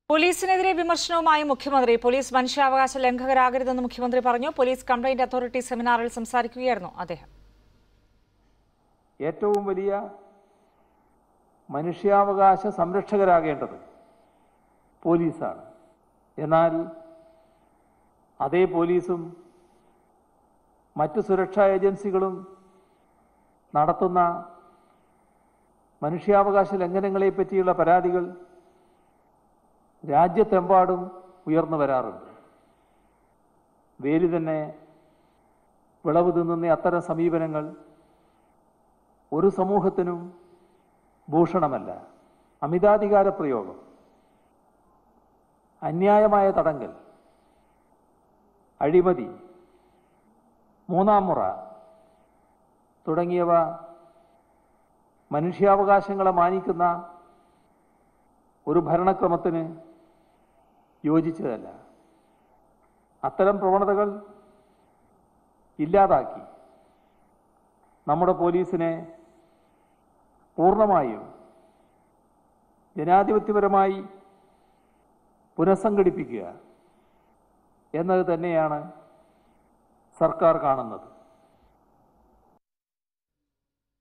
പോലീസിനെതിരെ വിമർശനവുമായി മുഖ്യമന്ത്രി പോലീസ് മനുഷ്യാവകാശ ലംഘകരാകരുതെന്ന് മുഖ്യമന്ത്രി പറഞ്ഞു പോലീസ് കംപ്ലൈന്റ് അതോറിറ്റി സെമിനാറിൽ സംസാരിക്കുകയായിരുന്നു അദ്ദേഹം ഏറ്റവും വലിയ മനുഷ്യാവകാശ സംരക്ഷകരാകേണ്ടത് പോലീസാണ് എന്നാൽ അതേ പോലീസും മറ്റു സുരക്ഷാ ഏജൻസികളും നടത്തുന്ന മനുഷ്യാവകാശ ലംഘനങ്ങളെ പറ്റിയുള്ള പരാതികൾ രാജ്യത്തെമ്പാടും ഉയർന്നു വരാറുണ്ട് വേലി തന്നെ വിളവ് തിന്നുന്ന അത്തരം സമീപനങ്ങൾ ഒരു സമൂഹത്തിനും ഭൂഷണമല്ല അമിതാധികാര പ്രയോഗം അന്യായമായ തടങ്കൽ അഴിമതി മൂന്നാം മുറ തുടങ്ങിയവ മനുഷ്യാവകാശങ്ങളെ മാനിക്കുന്ന ഒരു ഭരണക്രമത്തിന് യോജിച്ചതല്ല അത്തരം പ്രവണതകൾ ഇല്ലാതാക്കി നമ്മുടെ പോലീസിനെ പൂർണ്ണമായും ജനാധിപത്യപരമായി പുനഃസംഘടിപ്പിക്കുക എന്നത് തന്നെയാണ് സർക്കാർ കാണുന്നത്